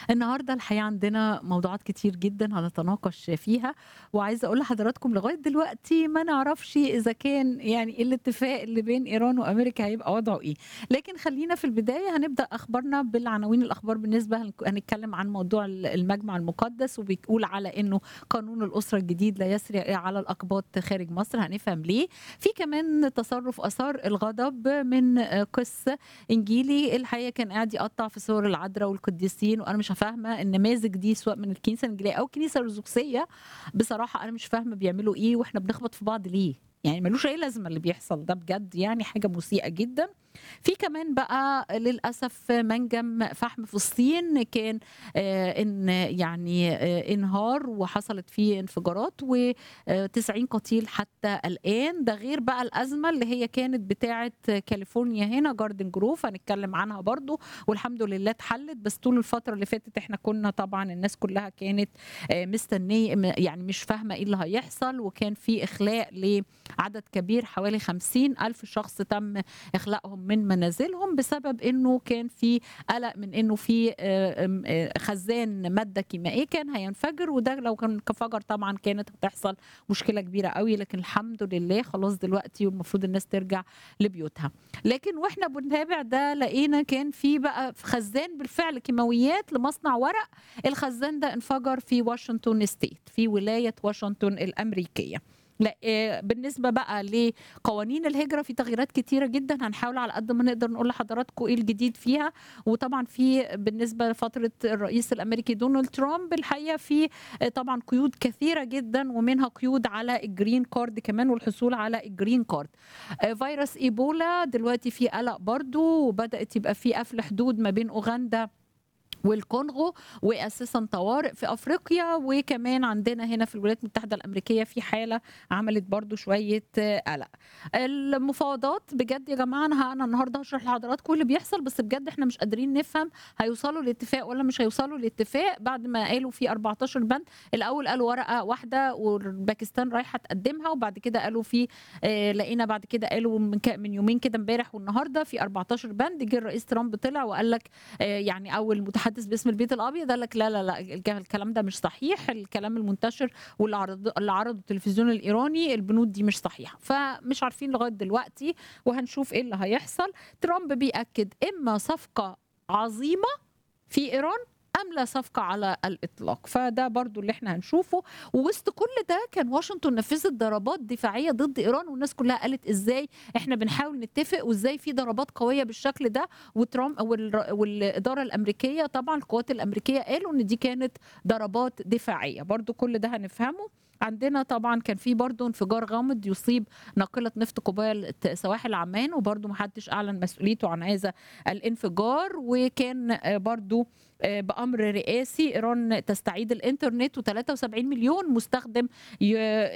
النهارده الحقيقة عندنا موضوعات كتير جدًا هنتناقش فيها، وعايزة أقول لحضراتكم لغاية دلوقتي ما نعرفش إذا كان يعني الاتفاق اللي بين إيران وأمريكا هيبقى وضعه إيه، لكن خلّينا في البداية هنبدأ أخبارنا بالعناوين الأخبار بالنسبة هنك هنتكلم عن موضوع ال المجمع المقدس، وبيقول على إنه قانون الأسرة الجديد لا يسري على الأقباط خارج مصر، هنفهم ليه. في كمان تصرُّف أثار الغضب من قِس إنجيلي الحقيقة كان قاعد يقطّع في صور العذراء والقديسين، وأنا مش فاهمة النماذج دي سواء من الكنيسة الإنجيلية أو الكنيسة الأرثوذكسية، بصراحة أنا مش فاهمة بيعملوا إيه وإحنا بنخبط في بعض ليه؟ يعني ما لوش أي لازمة اللي بيحصل ده بجد يعني حاجة مسيئة جدًا. في كمان بقى للأسف منجم فحم في الصين كان آآ إن يعني آآ انهار وحصلت فيه انفجارات و90 قتيل حتى الآن، ده غير بقى الأزمة اللي هي كانت بتاعة كاليفورنيا هنا جاردن جروف هنتكلم عنها برضه، والحمد لله اتحلت، بس طول الفترة اللي فاتت إحنا كنا طبعًا الناس كلها كانت آآ مستنية م يعني مش فاهمة إيه اللي هيحصل، وكان في إخلاء لعدد كبير حوالي 50,000 شخص تم إخلاءهم من منازلهم بسبب إنه كان في قلق من إنه في آآ آمم آآ خزان مادة كيميائية كان هينفجر، وده لو كان انفجر طبعًا كانت هتحصل مشكلة كبيرة أوي، لكن الحمد لله خلاص دلوقتي والمفروض الناس ترجع لبيوتها. لكن وإحنا بنتابع ده لقينا كان في بقى ف خزان بالفعل كيماويات لمصنع ورق، الخزان ده انفجر في واشنطن ستيت في ولاية واشنطن الأمريكية. لأ آآ بالنسبة بقى لقوانين الهجرة في تغييرات كتيرة جدًا هنحاول على قد ما نقدر نقول لحضراتكم إيه الجديد فيها، وطبعًا في بالنسبة لفترة الرئيس الأمريكي دونالد ترامب الحقيقة في آآ طبعًا قيود كثيرة جدًا ومنها قيود على الgreen card كمان والحصول على الgreen card. آآ فيروس إيبولا دلوقتي في قلق برضه، وبدأت يبقى في قفل حدود ما بين أوغندا والكونغو، وأساسًا طوارئ في أفريقيا، وكمان عندنا هنا في الولايات المتحدة الأمريكية في حالة عملت برضه شوية قلق. المفاوضات بجد يا جماعة أنا ه أنا النهارده هاشرح لحضراتكم اللي بيحصل، بس بجد إحنا مش قادرين نفهم هيوصلوا لاتفاق والّا مش هيوصلوا لاتفاق بعد ما قالوا في 14 بند، الأول قالوا ورقة واحدة والباكستان رايحة تقدمها، وبعد كده قالوا في آآ لقينا بعد كده قالوا من ك من يومين كده امبارح والنهارده في 14 بند، جه الرئيس ترامب طلع وقال لك آآ يعني أو المتحدث باسم البيت الأبيض قال لك لا، لا، لأ الك الكلام ده مش صحيح، الكلام المنتشر واللي عرض اللي عرضه التلفزيون الإيراني البنود دي مش صحيحة، فمش عارفين لغاية دلوقتي وهنشوف إيه اللي هيحصل. ترامب بيأكد إما صفقة عظيمة في إيران أم لا صفقة على الإطلاق، فده برضه اللي إحنا هنشوفه، ووسط كل ده كان واشنطن نفذت ضربات دفاعية ضد إيران، والناس كلها قالت إزاي إحنا بنحاول نتفق وإزاي في ضربات قوية بالشكل ده، وترامب والر والإدارة الأمريكية طبعًا القوات الأمريكية قالوا إن دي كانت ضربات دفاعية، برضه كل ده هنفهمه. عندنا طبعًا كان في برضه انفجار غامض يصيب ناقلة نفط قبالة سواحل عمان، وبرضه ما حدش أعلن مسؤوليته عن هذا الانفجار، وكان برضه آآ بأمر رئاسي إيران تستعيد الإنترنت و73 مليون مستخدم ي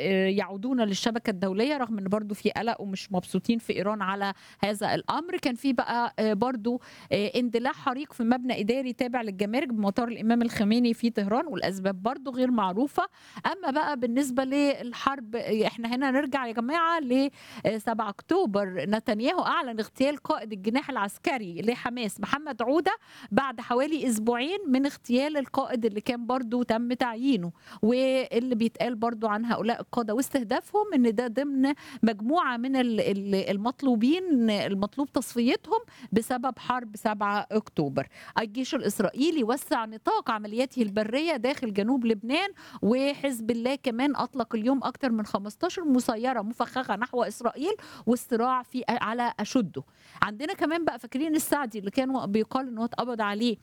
يعودون للشبكة الدولية، رغم إن برضه في قلق ومش مبسوطين في إيران على هذا الأمر. كان في بقى آآ برضه آآ اندلاع حريق في مبنى إداري تابع للجمارك بمطار الإمام الخميني في طهران، والأسباب برضه غير معروفة. أما بقى بالنسبة للحرب إحنا هنا نرجع يا جماعة ل آآ 7 أكتوبر، نتنياهو أعلن اغتيال قائد الجناح العسكري لحماس محمد عودة بعد حوالي أسبوعين من اغتيال القائد اللي كان برضه تم تعيينه، واللي بيتقال برضه عن هؤلاء القادة واستهدافهم إن ده ضمن مجموعة من ال ال المطلوبين المطلوب تصفيتهم بسبب حرب 7 أكتوبر. الجيش الإسرائيلي وسّع نطاق عملياته البرية داخل جنوب لبنان، وحزب الله كمان أطلق اليوم أكتر من 15 مسيرة مفخخة نحو إسرائيل، والصراع في على أشده. عندنا كمان بقى فاكرين السعدي اللي كان بيقال إن هو اتقبض عليه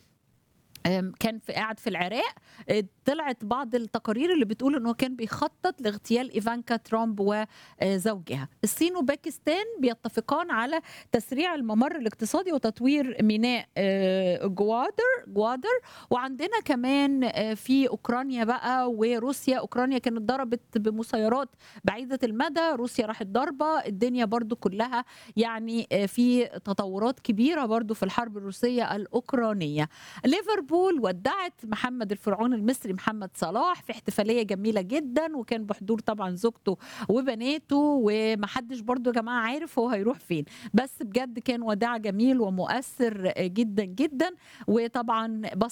آمم كان في قاعد في العراق، آآ طلعت بعض التقارير اللي بتقول إن هو كان بيخطط لاغتيال إيفانكا ترامب وزوجها. الصين وباكستان بيتفقان على تسريع الممر الاقتصادي وتطوير ميناء آآ جوادر جوادر، وعندنا كمان آآ في أوكرانيا بقى وروسيا، أوكرانيا كانت ضربت بمسيرات بعيدة المدى، روسيا راحت ضاربة، الدنيا برضه كلها يعني آآ في تطورات كبيرة برضه في الحرب الروسية الأوكرانية. ليفربول ودّعت محمد الفرعون المصري محمد صلاح في احتفالية جميلة جدًا، وكان بحضور طبعًا زوجته وبناته، وما حدش برضه يا جماعة عارف هو هيروح فين، بس بجد كان وداع جميل ومؤثر جدًا، جدًا، وطبعًا بص